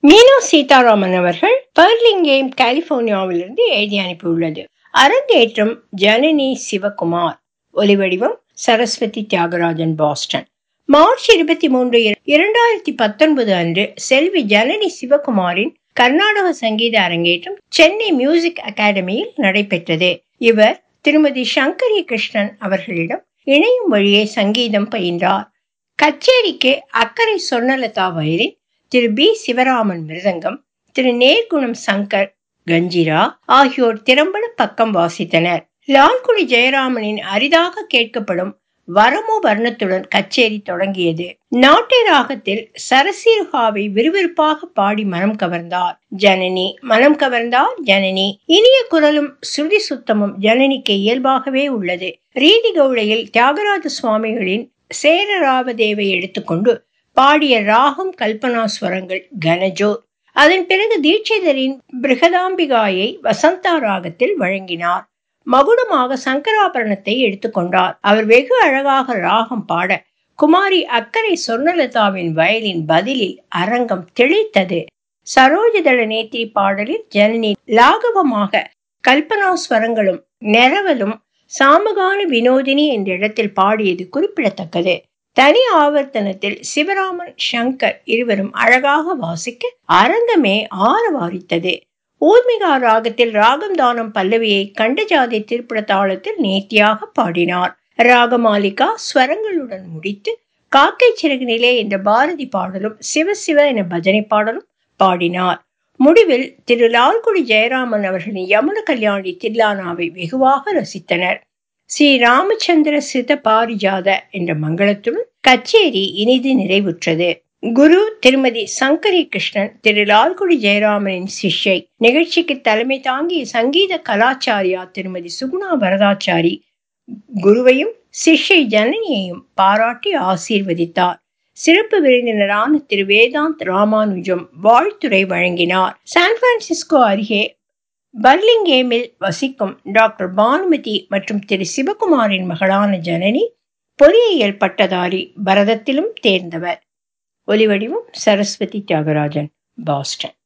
மீனு சீதாராமன் அவர்கள் பர்லிங்கேம் கலிபோர்னியாவிலிருந்து எழுதி அனுப்பியுள்ளது அரங்கேற்றம் ஜனனி சிவகுமார் ஒலிவடிவம் சரஸ்வதி தியாகராஜன் பாஸ்டன் மார்ச் இருபத்தி மூன்று இரண்டாயிரத்தி பத்தொன்பது அன்று செல்வி ஜனனி சிவகுமாரின் கர்நாடக சங்கீத அரங்கேற்றம் சென்னை மியூசிக் அகாடமியில் நடைபெற்றது இவர் திருமதி சங்கரி கிருஷ்ணன் அவர்களிடம் இணையும் வழியே சங்கீதம் பயின்றார் கச்சேரிக்கு அக்கறை சொர்ணலதா வயலின் திரு பி சிவராமன் மிருதங்கம் திரு நேர்குணம் சங்கர் கஞ்சிரா ஆகியோர் திறம்பட பக்கம் வாசித்தனர் லால்குடி ஜெயராமனின் அரிதாக கேட்கப்படும் வரமோ வர்ணத்துடன் கச்சேரி தொடங்கியது நாட்டை ராகத்தில் சரசீர்காவை விறுவிறுப்பாக பாடி மனம் கவர்ந்தார் ஜனனி மனம் கவர்ந்தார் ஜனனி இனிய குரலும் சுருதி சுத்தமும் ஜனனிக்கு இயல்பாகவே உள்ளது ரீதி கவுளையில் தியாகராஜ சுவாமிகளின் சேரராவதேவை எடுத்துக்கொண்டு பாடிய ராகம் கல்பனா ஸ்வரங்கள் கனஜோர் அதன் பிறகு தீட்சிதரின் பிருகதாம்பிகாயை வசந்தா ராகத்தில் வழங்கினார் மகுடமாக சங்கராபரணத்தை எடுத்துக்கொண்டார் அவர் வெகு அழகாக ராகம் பாட குமாரி அக்கறை சொர்ணலதாவின் வயலின் பதிலில் அரங்கம் திளைத்தது சரோஜதள நேத்திரி பாடலில் ஜனனி லாகவமாக கல்பனா ஸ்வரங்களும் நெரவலும் சாமகான வினோதினி என்ற இடத்தில் பாடியது குறிப்பிடத்தக்கது தனி ஆவர்த்தனத்தில் சிவராமன் சங்கர் இருவரும் அழகாக வாசிக்க அரங்கமே ஆரவாரித்தது ஊர்மிகா ராகத்தில் ராகம் தானம் பல்லவியை கண்டஜாதி திருப்பட தாளத்தில் நேர்த்தியாக பாடினார் ராகமாலிகா ஸ்வரங்களுடன் முடித்து காக்கை சிறகுநிலே என்ற பாரதி பாடலும் சிவ சிவ என பஜனை பாடலும் பாடினார் முடிவில் திரு லால்குடி ஜெயராமன் அவர்களின் யமுன கல்யாணி தில்லானாவை வெகுவாக ரசித்தனர் ஸ்ரீ ராமச்சந்திர சித பாரிஜாத என்ற மங்களத்துடன் கச்சேரி இனிது நிறைவுற்றது குரு திருமதி சங்கரி கிருஷ்ணன் திரு லால்குடி ஜெயராமனின் சிஷ்யை நிகழ்ச்சிக்கு தலைமை தாங்கிய சங்கீத கலாச்சாரியா திருமதி சுகுணா வரதாச்சாரி குருவையும் சிஷ்யை ஜனனியையும் பாராட்டி ஆசீர்வதித்தார் சிறப்பு விருந்தினரான திரு வேதாந்த் ராமானுஜம் வாழ்த்துறை வழங்கினார் சான் பிரான்சிஸ்கோ அருகே பர்லிங்கேமில் வசிக்கும் டாக்டர் பானுமதி மற்றும் திரு சிவகுமாரின் மகளான ஜனனி பொறியியல் பட்டதாரி பரதத்திலும் தேர்ந்தவர் ஒலிவடிவம் சரஸ்வதி தியாகராஜன் பாஸ்டன்